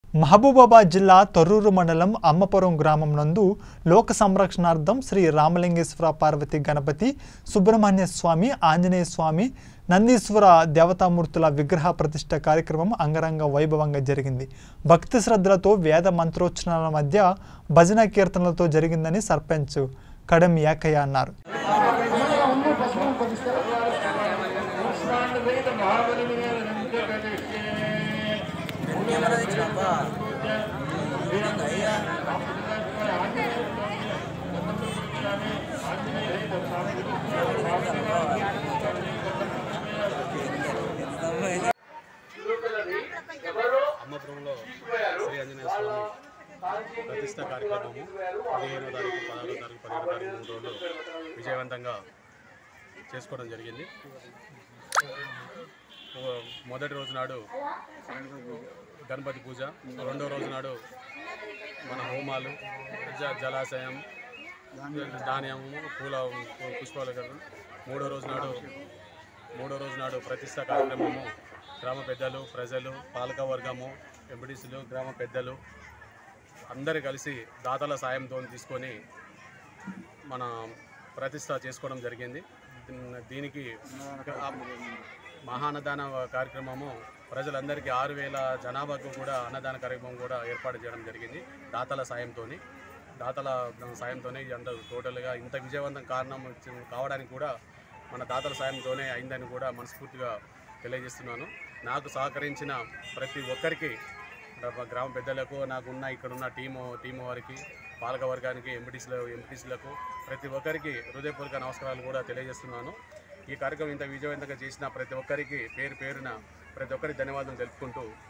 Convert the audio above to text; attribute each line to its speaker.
Speaker 1: మహబూబాబాద్ జిల్లా తొర్రూరు మండలం అమ్మపురం గ్రామం నందు లోక సంరక్షణార్థం శ్రీ రామలింగేశ్వర పార్వతి గణపతి సుబ్రహ్మణ్య స్వామి ఆంజనేయ స్వామి నందీశ్వర దేవతామూర్తుల విగ్రహ ప్రతిష్ట కార్యక్రమం అంగరంగ వైభవంగా జరిగింది భక్తి శ్రద్ధలతో వేద మంత్రోచ్చరణల మధ్య భజన కీర్తనలతో జరిగిందని సర్పంచ్ కడం యాకయ్య అన్నారు
Speaker 2: అమ్మపురంలో శ్రీ ఆంజనేయ స్వామి ప్రతిష్ట కార్యక్రమము పదిహేనో తారీఖు పదహారో తారీఖు పదిహేనో తారీఖు మూడు రోజులు విజయవంతంగా చేసుకోవడం జరిగింది ఓ- మొదటి రోజు నాడు గణపతి పూజ రెండో రోజు నాడు మన హోమాలు జ జలాశయం ధాన్యము పూల పుష్పాలు కదా మూడో రోజు నాడు మూడో రోజు నాడు ప్రతిష్ట కార్యక్రమము గ్రామ పెద్దలు ప్రజలు పాలక వర్గము ఎంపీటీసీలు గ్రామ పెద్దలు అందరూ కలిసి దాతల సాయంతో తీసుకొని మన ప్రతిష్ట చేసుకోవడం జరిగింది దీన్- దీనికి ఆ మహాన్నదాన కార్యక్రమము ప్రజలందరికీ ఆరు వేల జనాభాకు కూడా అన్నదాన కార్యక్రమం కూడా ఏర్పాటు చేయడం జరిగింది దాతల సాయంతో దాతల సాయంతోనే అంత టోటల్గా ఇంత విజయవంతం కారణం వచ్చి- కావడానికి కూడా మన దాతల సాయంతోనే అయిందని కూడా మనస్ఫూర్తిగా తెలియజేస్తున్నాను నాకు సహకరించిన ప్రతి ఒక్కరికి గ్రా- గ్రామ పెద్దలకు నాకున్న ఇక్కడున్న టీము టీము వారికి పాలక వర్గానికి ఎంపీటీసీల ఎంపీటీసీలకు ప్రతి ఒక్కరికి హృదయపూర్వక నమస్కారాలు కూడా తెలియజేస్తున్నాను ఈ కార్యక్రమం ఇంత విజయవంతంగా చేసిన ప్రతి ఒక్కరికి పేరు పేరున ప్రతి ఒక్కరికి ధన్యవాదాలు తెలుపుకుంటూ